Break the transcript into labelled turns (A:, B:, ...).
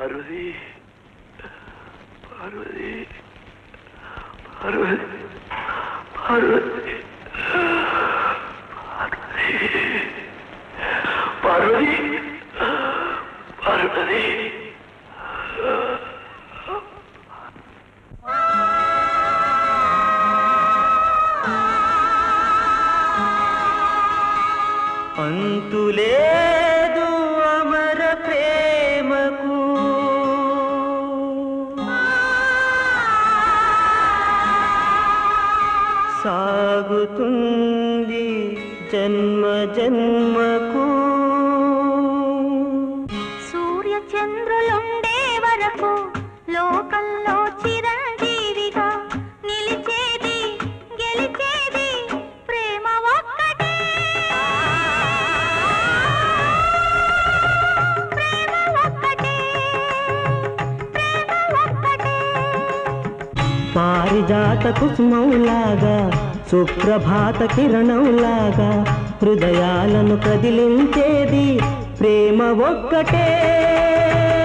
A: పార్వతి పార్వతి పార్వతి పార్వతి పార్వతి పార్వతి
B: అంతులేదు అమర ప్రేమకు సాగుతుంది జన్మ జన్మకు
C: సూర్య చంద్రులుండే వరకు లోకంలో చిరంజీవిగా నిలిచేది గెలిచేది ప్రేమ ఒక్కటే ప్రేమ ఒక్కటే ప్రేమ ఒక్కటే
B: పారిజాత కుసుమంలాగా సుప్రభాత కిరణంలాగా హృదయాలను కదిలించేది ప్రేమ ఒక్కటే